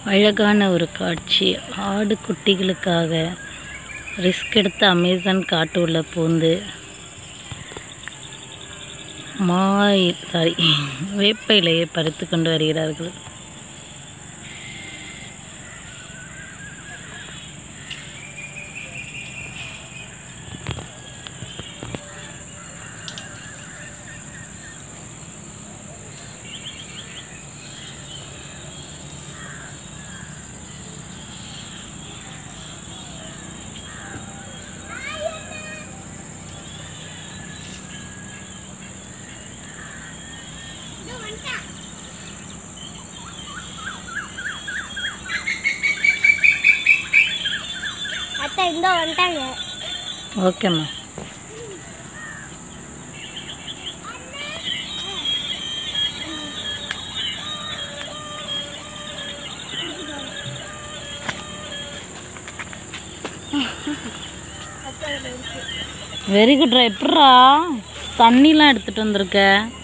அழகான ஒரு காட்சி ஆடு குட்டிகளுக்காக ரிஸ்க் எடுத்து அமேசான் காட்டு உள்ள பூந்து மாய் சாரி வேப்ப இலையை பறித்து கொண்டு வருகிறார்கள் அத்தை இந்த வந்துட்டாங்க ஓகேம்மா வெரி குட்ரா எப்பட்றா தண்ணிலாம் எடுத்துகிட்டு வந்திருக்க